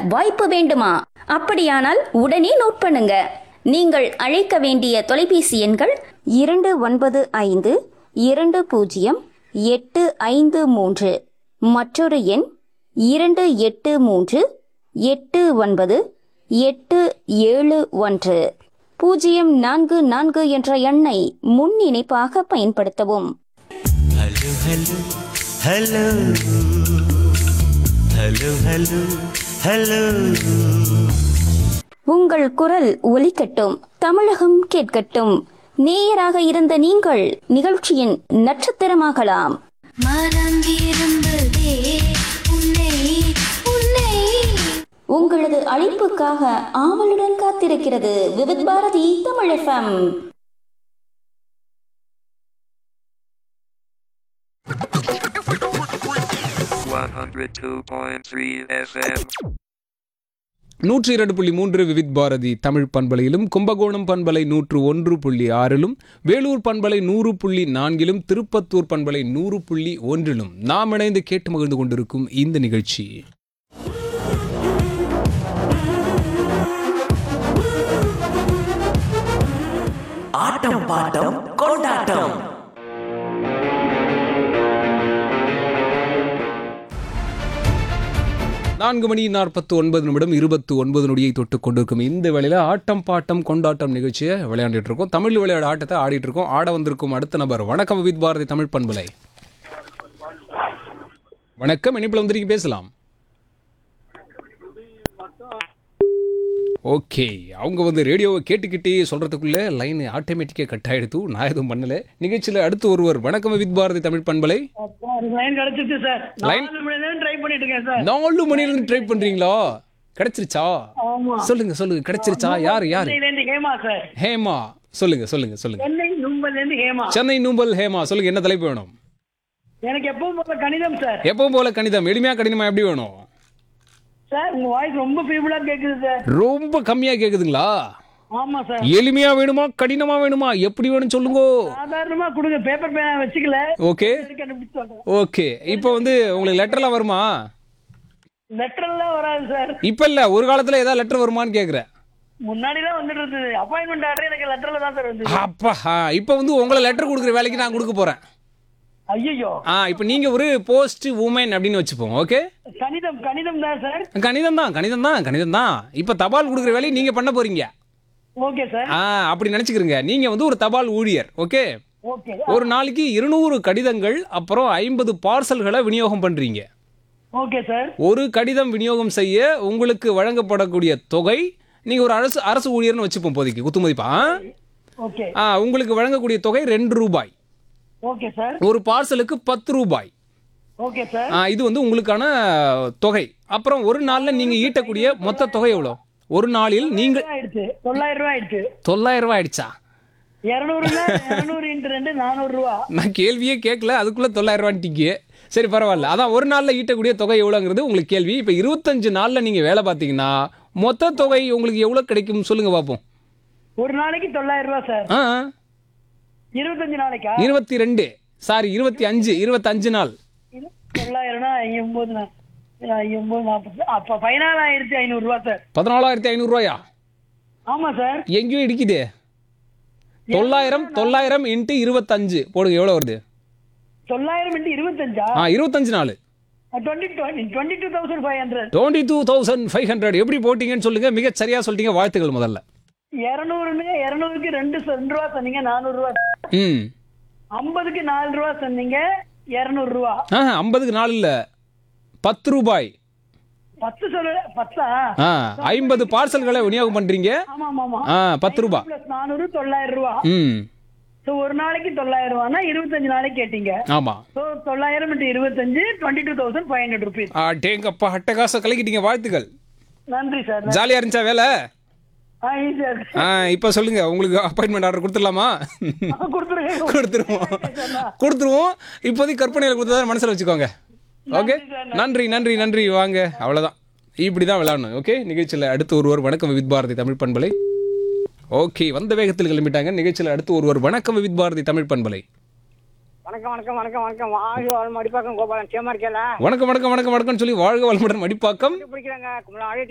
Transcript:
வாய்ப்பு வேண்டுமா அப்படியானால் உடனே நோட் பண்ணுங்க நீங்கள் அழைக்க வேண்டிய தொலைபேசி எண்கள் இரண்டு ஒன்பது ஐந்து இரண்டு பூஜ்ஜியம் எட்டு ஐந்து மூன்று மற்றொரு எண் இரண்டு எட்டு மூன்று எட்டு ஒன்பது எட்டு ஏழு ஒன்று பூஜ்ஜியம் நான்கு நான்கு என்ற எண்ணை முன் இணைப்பாக பயன்படுத்தவும் Hello, hello, hello. Hello, hello, hello. உங்கள் குரல் ஒலிக்கட்டும் தமிழகம் கேட்கட்டும் நேயராக இருந்த நீங்கள் நிகழ்ச்சியின் நட்சத்திரமாகலாம் மறந்திருந்ததே உன்னை உன்னை உங்களது அழைப்புக்காக ஆவலுடன் காத்திருக்கிறது Vividh Bharati Tamil FM One hundred two point three FM. நூற்றி இரண்டு புள்ளி மூன்று விவித் பாரதி தமிழ் பண்பலையிலும் கும்பகோணம் பண்பலை நூற்று ஒன்று புள்ளி ஆறிலும் வேலூர் பண்பலை நூறு புள்ளி நான்கிலும் திருப்பத்தூர் பண்பலை நூறு புள்ளி ஒன்றிலும் நாம் இணைந்து கேட்டு மகிழ்ந்து கொண்டிருக்கும் இந்த நிகழ்ச்சி ஆட்டம் பாட்டம் கொண்டாட்டம் நான்கு மணி நாற்பத்து ஒன்பது நிமிடம் இருபத்து ஒன்பது நொடியை தொட்டு கொண்டிருக்கும் இந்த வேளையில ஆட்டம் பாட்டம் கொண்டாட்டம் நிகழ்ச்சியை விளையாண்டுட்டு இருக்கோம் தமிழ் விளையாட ஆட்டத்தை ஆடிட்டு இருக்கோம் ஆட வந்திருக்கும் அடுத்த நபர் வணக்கம் விவித் பாரதி தமிழ் பண்பலை வணக்கம் இணைப்பில் வந்திருக்கீங்க பேசலாம் ஓகே அவங்க வந்து ரேடியோவை கேட்டுக்கிட்டே சொல்றதுக்குள்ள லைன் ஆட்டோமேட்டிக்காக கட் ஆயிடுத்து நான் எதுவும் பண்ணல நிகழ்ச்சியில் அடுத்து ஒருவர் வணக்கம் வித் பாரதி தமிழ் பண்பலை லைன் கிடைச்சிருச்சு சார் Line? நாலு மணி நேரம் ட்ரை பண்ணிட்டு இருக்கேன் சார் நாலு மணிலேருந்து ட்ரை பண்றீங்களா கிடைச்சிருச்சா ஆமா சொல்லுங்க சொல்லுங்க கிடைச்சிருச்சா யாரு யாரு சென்னையில இருந்து ஹேமா சார் ஹேமா சொல்லுங்க சொல்லுங்க சொல்லுங்க சென்னை நும்பல்ல இருந்து ஹேமா சென்னை நூம்பல் ஹேமா சொல்லுங்க என்ன தலைப்பு வேணும் எனக்கு எப்பவும் போல கணிதம் சார் எப்பவும் போல கணிதம் எளிமையா கடினமா எப்படி வேணும் சார் உங்க வாய்ஸ் ரொம்ப ஃபீபிளா கேக்குது சார் ரொம்ப கம்மியா கேக்குதுங்களா ஆமா சார் எளிமையா வேணுமா கடினமா வேணுமா எப்படி வேணும் சொல்லுங்க சாதாரணமா கொடுங்க பேப்பர் பேனா வச்சுக்கல ஓகே கண்டுபிடிச்சு சொல்றேன் ஓகே இப்போ வந்து உங்களுக்கு லெட்டர்லாம் வருமா லெட்டர் எல்லாம் வராது சார் இப்ப இல்ல ஒரு காலத்துல ஏதாவது லெட்டர் வருமான்னு கேக்குறேன் முன்னாடி தான் வந்துட்டு இருந்தது அப்பாயின்மெண்ட் ஆர்டர் எனக்கு லெட்டர்ல தான் சார் வந்தது அப்பா ஆ, இப்ப வந்து உங்களை லெட்டர் கொடுக்குற வேலைக்கு நான் கொடுக்க போறேன் ஐயோ ஆ இப்போ நீங்க ஒரு போஸ்ட் உமன் அப்படின்னு வச்சுப்போம் ஓகே கணிதம் கணிதம் தான் சார் கணிதம் தான் கணிதம் தான் கணிதம் தான் இப்ப தபால் கொடுக்குற வேலையை நீங்க பண்ண போறீங்க ஓகே சார் ஆ அப்படி நினைச்சுக்கிறீங்க நீங்க வந்து ஒரு தபால் ஊழியர் ஓகே ஓகே ஒரு நாளைக்கு இருநூறு கடிதங்கள் அப்புறம் ஐம்பது பார்சல்களை விநியோகம் பண்றீங்க ஓகே சார் ஒரு கடிதம் விநியோகம் செய்ய உங்களுக்கு வழங்கப்படக்கூடிய தொகை நீங்க ஒரு அரசு அரசு ஊழியர்னு வச்சுப்போம் போதைக்கு குத்துமதிப்பா ஓகே ஆ உங்களுக்கு வழங்கக்கூடிய தொகை ரெண்டு ரூபாய் ஓகே சார் ஒரு பார்சலுக்கு பத்து ரூபாய் ஓகே சார் ஆ, இது வந்து உங்களுக்கான தொகை அப்புறம் ஒரு நாள்ல நீங்க ஈட்டக்கூடிய மொத்த தொகை எவ்வளோ ஒரு நாளில் நீங்கள் ஆயிடுச்சு தொள்ளாயிரம் ரூபாய் ஆயிடுச்சு தொள்ளாயிரம் ரூபாய் ஆயிடுச்சா இருநூறுல இருநூறு இன்ட்டு ரெண்டு நானூறு ரூபா நான் கேள்வியே கேட்கல அதுக்குள்ள தொள்ளாயிரம் ரூபான்ட்டிக்கு சரி பரவாயில்ல அதான் ஒரு நாள்ல ஈட்டக்கூடிய தொகை எவ்வளோங்கிறது உங்களுக்கு கேள்வி இப்போ இருபத்தஞ்சு நாள்ல நீங்க வேலை பார்த்தீங்கன்னா மொத்த தொகை உங்களுக்கு எவ்வளோ கிடைக்கும் சொல்லுங்க பார்ப்போம் ஒரு நாளைக்கு தொள்ளாயிரம் ரூபாய் சார் ஆ இருபத்தஞ்சு நாளைக்கா இருபத்தி ரெண்டு சாரி இருபத்தி அஞ்சு இருபத்தஞ்சு நாள் இது தொள்ளாயிரம்னா ஒன்பது நா- ஒன்பது நாற்பது அப்ப பதினாலாயிரத்தி ஐநூறு ரூபா சார் பதினாலாயிரத்தி ஐநூறுரூவாயா ஆமா சார் எங்கேயோ இடிக்குதே தொள்ளாயிரம் தொள்ளாயிரம் இன்ட்டு இருபத்தஞ்சு போடுங்க எவ்வளோ வருது தொள்ளாயிரம் இன்ட்டு இருபத்தஞ்சா ஆ இருபத்தஞ்சு நாள் twenty twenty two thousand five hundred twenty two thousand five hundred எப்படி போட்டீங்கன்னு சொல்லுங்க மிக சரியா சொல்லிட்டீங்க வாழ்த்துக்கள் முதல்ல இரநூறுமே இரநூறுக்கு ரெண்டு சொ- ரெண்டு ரூபா சொன்னீங்க நானூறு ரூபா ம் ஐம்பதுக்கு நாலு ரூபா சொன்னீங்க இருநூறு ரூபா ஆ ஐம்பதுக்கு நாள் இல்லை பத்து ரூபாய் பத்து சொல்ல பத்தா ஆ ஐம்பது பார்சல்களை விநியோகம் பண்றீங்க ஆமா ஆமா ஆமா ஆ பத்து ரூபாய் பிளஸ் நானூறு தொள்ளாயிரம் ரூபா ம் ஸோ ஒரு நாளைக்கு தொள்ளாயிரம் ரூபானா இருபத்தஞ்சு நாளைக்கு கேட்டீங்க ஆமா ஸோ தொள்ளாயிரம் இன்ட்டு இருபத்தஞ்சு twenty two thousand five hundred rupees டேங்கப்பா அட்டகாசம் கலக்கிட்டீங்க வாழ்த்துக்கள் நன்றி சார் ஜாலியா இருந்துச்சா வேலை ஆ ஈஸியா இருக்கு ஆ இப்போ சொல்லுங்க உங்களுக்கு அப்பாயின்மெண்ட் ஆர்டர் கொடுத்துடலாமா கொடுத்துருங்க கொடுத்துருவோம் கொடுத்துருவோம் இப்போதைக்கு கற்பனையில் கொடுத்ததா மனசில் வச்சுக்கோங்க ஓகே நன்றி நன்றி நன்றி வாங்க அவ்வளோதான் இப்படி தான் விளையாடணும் ஓகே நிகழ்ச்சியில் அடுத்து ஒருவர் வணக்கம் வித் பாரதி தமிழ் பண்பலை ஓகே வந்த வேகத்தில் கிளம்பிட்டாங்க நிகழ்ச்சியில் அடுத்து ஒருவர் வணக்கம் வித் பாரதி தமிழ் பண்பலை வணக்கம் வணக்கம் வணக்கம் வணக்கம் வாழ்க வாழ் மடிப்பாக்கம் கோபாலன் சேமா இருக்கேல வணக்கம் வணக்கம் வணக்கம் வணக்கம்னு சொல்லி வாழ்க வளமுடன் மடிப்பாக்கம் பிடிக்கிறாங்க